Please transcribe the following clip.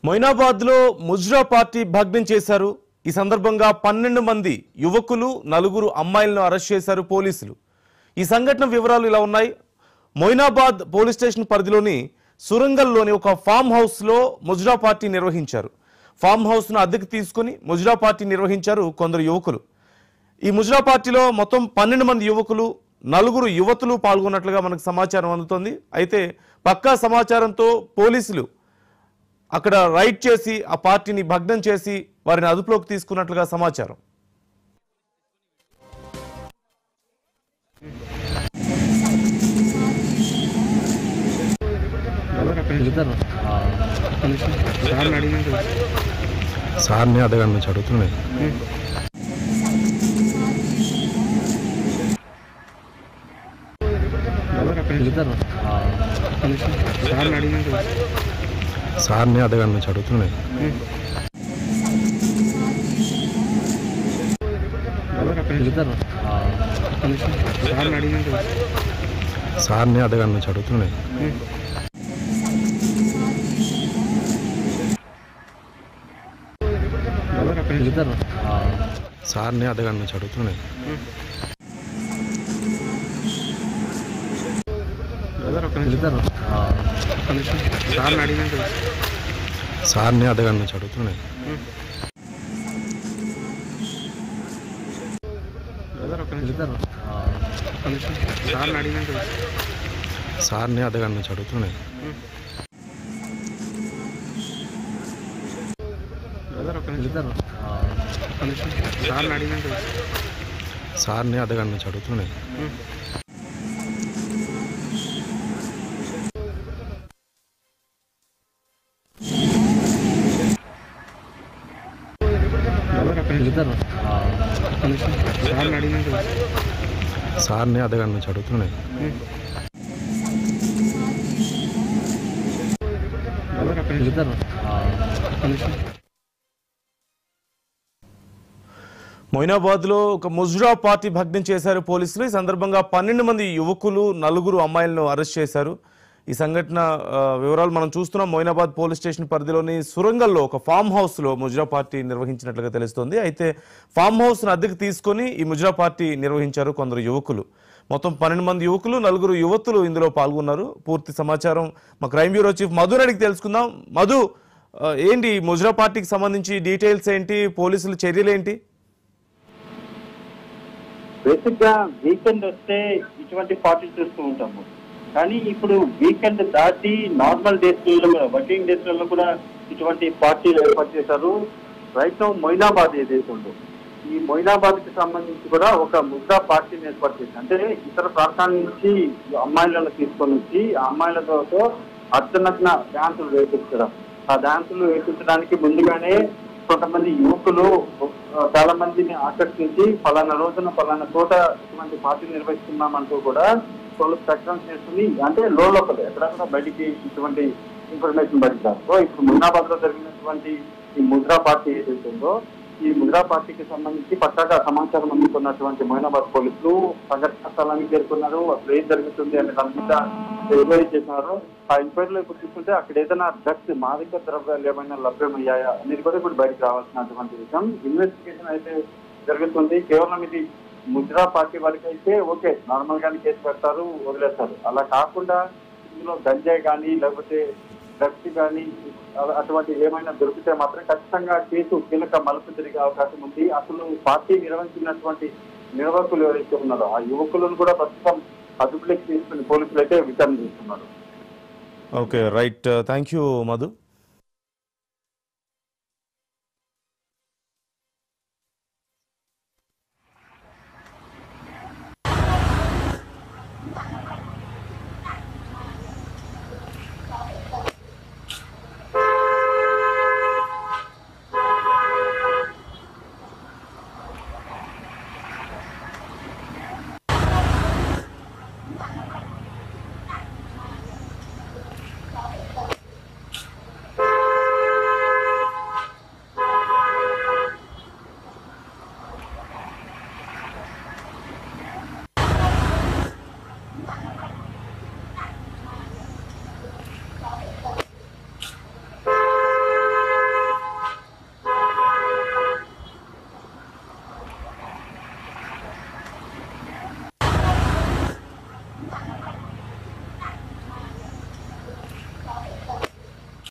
మొయినాబాద్ లో ముజ్రా పార్టీ భగ్నం చేశారు ఈ సందర్భంగా పన్నెండు మంది యువకులు నలుగురు అమ్మాయిలను అరెస్ట్ చేశారు పోలీసులు ఈ సంఘటన వివరాలు ఇలా ఉన్నాయి మొయినాబాద్ పోలీస్ స్టేషన్ పరిధిలోని సురంగల్లోని ఒక ఫామ్ హౌస్ లో ముజ్రా పార్టీ నిర్వహించారు ఫామ్ హౌస్ ను అద్దెకు తీసుకుని ముజ్రా పార్టీ నిర్వహించారు కొందరు యువకులు ఈ ముజ్రా పార్టీలో మొత్తం పన్నెండు మంది యువకులు నలుగురు యువతులు పాల్గొన్నట్లుగా మనకు సమాచారం అందుతోంది అయితే పక్కా సమాచారంతో పోలీసులు అక్కడ రైడ్ చేసి ఆ పార్టీని భగ్నం చేసి వారిని అదుపులోకి తీసుకున్నట్లుగా సమాచారం సార్ని అడిగినాక సార్ని అడగండి నుంచి అడుగుతున్నాయి సార్ని అడిగినాక సార్ని అడగండి నుంచి అడుగుతున్నాయి సార్ని అడిగినాక సార్ని అడగండి నుంచి అడుగుతున్నాయి సార్ని అడగండి నుంచి అడుగుతున్నాయి సార్ని అడిగినాక సార్ని అడగండి నుంచి అడుగుతున్నాయి సార్ని అడిగినాక సార్ని అడగండి నుంచి అడుగుతున్నాయి సార్ని అడిగినాక సార్ని అడగండి నుంచి అడుగుతున్నాయి సార్ని అడిగినాక సార్ని అడగండి నుంచి అడుగుతున్నాయి మొయినాబాద్ లో ఒక ముజ్రా పార్టీ భగ్నం చేశారు పోలీసులు ఈ సందర్భంగా పన్నెండు మంది యువకులు నలుగురు అమ్మాయిలను అరెస్ట్ చేశారు ఈ సంఘటన ఆ, వివరాలు మనం చూస్తున్నాం మొయినాబాద్ పోలీస్ స్టేషన్ పరిధిలోని సురంగల్లో ఒక ఫామ్ హౌస్ లో ముజ్రా పార్టీ నిర్వహించినట్లుగా తెలుస్తోంది అయితే ఫామ్ హౌస్ ను అద్దెకు తీసుకొని ఈ ముజ్రా పార్టీ నిర్వహించారు కొందరు యువకులు మొత్తం పన్నెండు మంది యువకులు నలుగురు యువతులు ఇందులో పాల్గొన్నారు పూర్తి సమాచారం మా క్రైమ్ బ్యూరో చీఫ్ మధు అడిగి తెలుసుకుందాం మధు ఆ, ఏంటి ఈ ముజ్రా పార్టీకి సంబంధించి డీటెయిల్స్ ఏంటి పోలీసుల చర్యలు ఏంటి బేసిక్ గా వీకెండ్ వస్తే ఇటువంటి పార్టీలు చూస్తూ ఉంటాము కానీ ఇప్పుడు వీకెండ్ దాటి నార్మల్ డేస్ లలో కూడా వర్కింగ్ డేస్ లలో కూడా ఇటువంటి పార్టీలు ఏర్పాటు చేశారు రైట్ నౌ మొయినాబాద్ ఏదైతే ఉందో ఈ మొయినాబాద్ కి సంబంధించి కూడా ఒక ముద్దా పార్టీని ఏర్పాటు చేశారు అంటే ఇతర ప్రాంతాల నుంచి అమ్మాయిలను తీసుకొని వచ్చి ఆ అమ్మాయిలతో అర్ధనగ్న డ్యాన్సులు వేపించడం ఆ డ్యాన్సులు వేపించడానికి ముందుగానే కొంతమంది యువకులు ఆ, చాలా మందిని ఆకర్షించి ఫలానా రోజున ఫలానా చోట ఇటువంటి పార్టీ నిర్వహిస్తున్నామంటూ కూడా వాళ్ళు ప్రకటన చేసుకుని అంటే లో లోపల ఎక్కడక్కడ బయటికి ఇటువంటి ఇన్ఫర్మేషన్ బయటకు సో ఇప్పుడు మున్నాబాద్ లో జరిగినటువంటి ఈ ముద్రా పార్టీ ఏదైతే ఉందో ఈ ముద్రా పార్టీకి సంబంధించి పక్కాగా సమాచారం అందుకున్నటువంటి మొయినాబాద్ పోలీసులు సంఘటన స్థలానికి చేరుకున్నారు అసలు ఏం జరుగుతుంది అనే దాని మీద ఎంక్వైరీ చేసినారు ఆ ఎంక్వైరీలో ఇప్పుడు చూస్తుంటే అక్కడ ఏదైనా డ్రగ్స్ మాదక ద్రవ్యాలు ఏమైనా లభ్యమయ్యాయా అనేది కూడా ఇప్పుడు బయటకు రావాల్సినటువంటి విషయం ఇన్వెస్టిగేషన్ అయితే జరుగుతుంది కేవలం ఇది ముద్రా పార్టీ వరకు అయితే ఓకే నార్మల్ గానే కేసు పెడతారు వదిలేస్తారు అలా కాకుండా ఇందులో గంజాయి కానీ లేకపోతే డ్రగ్స్ కానీ అ- అటువంటి ఏమైనా దొరికితే మాత్రం ఖచ్చితంగా కేసు కీలక మలుపు తిరిగే అవకాశం ఉంది అసలు పార్టీ నిర్వహించినటువంటి నిర్వాహకులు ఎవరైతే ఉన్నారో ఆ యువకులను కూడా ప్రస్తుతం అదుపులోకి తీసుకుని పోలీసులు అయితే విచారణ చేస్తున్నారు okay right thank you Madhu